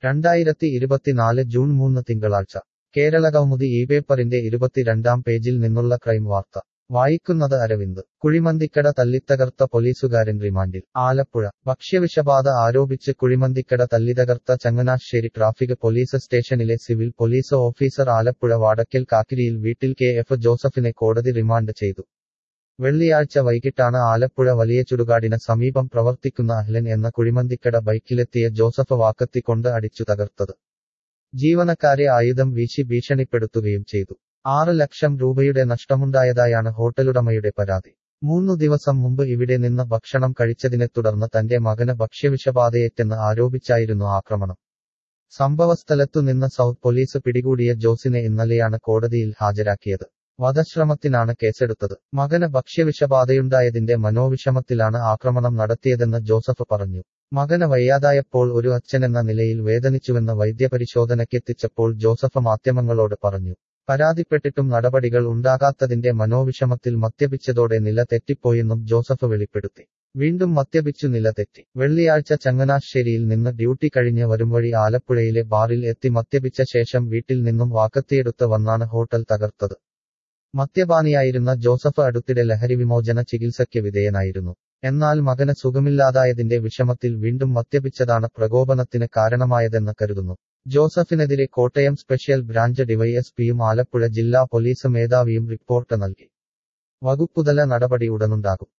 രണ്ടായിരത്തി ഇരുപത്തിനാല് ജൂൺ മൂന്ന് തിങ്കളാഴ്ച കേരളകൗമുദി ഈ പേപ്പറിന്റെ ഇരുപത്തിരണ്ടാം പേജിൽ നിന്നുള്ള ക്രൈം വാർത്ത വായിക്കുന്നത് അരവിന്ദ് കുഴിമന്തിക്കട തല്ലിത്തകർത്ത പോലീസുകാരൻ റിമാൻഡിൽ ആലപ്പുഴ ഭക്ഷ്യവിഷബാധ ആരോപിച്ച് കുഴിമന്തിക്കട തല്ലിതകർത്ത ചങ്ങനാശ്ശേരി ട്രാഫിക് പോലീസ് സ്റ്റേഷനിലെ civil police officer Alappuzha Vadakkal കാക്കിരിയിൽ വീട്ടിൽ കെ എഫ് ജോസഫിനെ കോടതി റിമാൻഡ് ചെയ്തു വെള്ളിയാഴ്ച വൈകിട്ടാണ് ആലപ്പുഴ വലിയ ചുടുകാടിന് സമീപം പ്രവർത്തിക്കുന്ന അഹ്ലൻ എന്ന കുഴിമന്തിക്കട ബൈക്കിലെത്തിയ ജോസഫ് വാക്കത്തിക്കൊണ്ട് അടിച്ചു തകർത്തത് ജീവനക്കാരെ ആയുധം വീശി ഭീഷണിപ്പെടുത്തുകയും ചെയ്തു ആറ് ലക്ഷം രൂപയുടെ നഷ്ടമുണ്ടായതായാണ് ഹോട്ടലുടമയുടെ പരാതി മൂന്നു ദിവസം മുമ്പ് ഇവിടെ നിന്ന് ഭക്ഷണം കഴിച്ചതിനെ തുടർന്ന് തന്റെ മകന് ഭക്ഷ്യവിഷബാധയേറ്റെന്ന് ആരോപിച്ചായിരുന്നു ആക്രമണം സംഭവസ്ഥലത്തു നിന്ന് സൗത്ത് പോലീസ് പിടികൂടിയ ജോസിനെ ഇന്നലെയാണ് കോടതിയിൽ ഹാജരാക്കിയത് വധശ്രമത്തിനാണ് കേസെടുത്തത് മകന് ഭക്ഷ്യവിഷബാധയുണ്ടായതിന്റെ മനോവിഷമത്തിലാണ് ആക്രമണം നടത്തിയതെന്ന് ജോസഫ് പറഞ്ഞു മകന് വയ്യാതായപ്പോൾ ഒരു അച്ഛനെന്ന നിലയിൽ വേദനിച്ചുവെന്ന് വൈദ്യപരിശോധനയ്ക്കെത്തിച്ചപ്പോൾ ജോസഫ് മാധ്യമങ്ങളോട് പറഞ്ഞു പരാതിപ്പെട്ടിട്ടും നടപടികൾ ഉണ്ടാകാത്തതിന്റെ മനോവിഷമത്തിൽ മദ്യപിച്ചതോടെ നില തെറ്റിപ്പോയെന്നും ജോസഫ് വെളിപ്പെടുത്തി വീണ്ടും മദ്യപിച്ചു നില തെറ്റി വെള്ളിയാഴ്ച ചങ്ങനാശ്ശേരിയിൽ നിന്ന് ഡ്യൂട്ടി കഴിഞ്ഞ് വരുംവഴി ആലപ്പുഴയിലെ ബാറിൽ എത്തി മദ്യപിച്ച ശേഷം വീട്ടിൽ നിന്നും വാക്കത്തിയെടുത്ത് വന്നാണ് ഹോട്ടൽ തകർത്തത് മദ്യപാനിയായിരുന്ന ജോസഫ് അടുത്തിടെ ലഹരിവിമോചന ചികിത്സയ്ക്ക് വിധേയനായിരുന്നു എന്നാൽ മകന് സുഖമില്ലാതായതിന്റെ വിഷമത്തിൽ വീണ്ടും മദ്യപിച്ചതാണ് പ്രകോപനത്തിന് കാരണമായതെന്ന് കരുതുന്നു ജോസഫിനെതിരെ കോട്ടയം സ്പെഷ്യൽ ബ്രാഞ്ച് ഡിവൈഎസ്പിയും ആലപ്പുഴ ജില്ലാ പോലീസ് മേധാവിയും റിപ്പോർട്ട് നൽകി വകുപ്പുതല നടപടി ഉടനുണ്ടാകും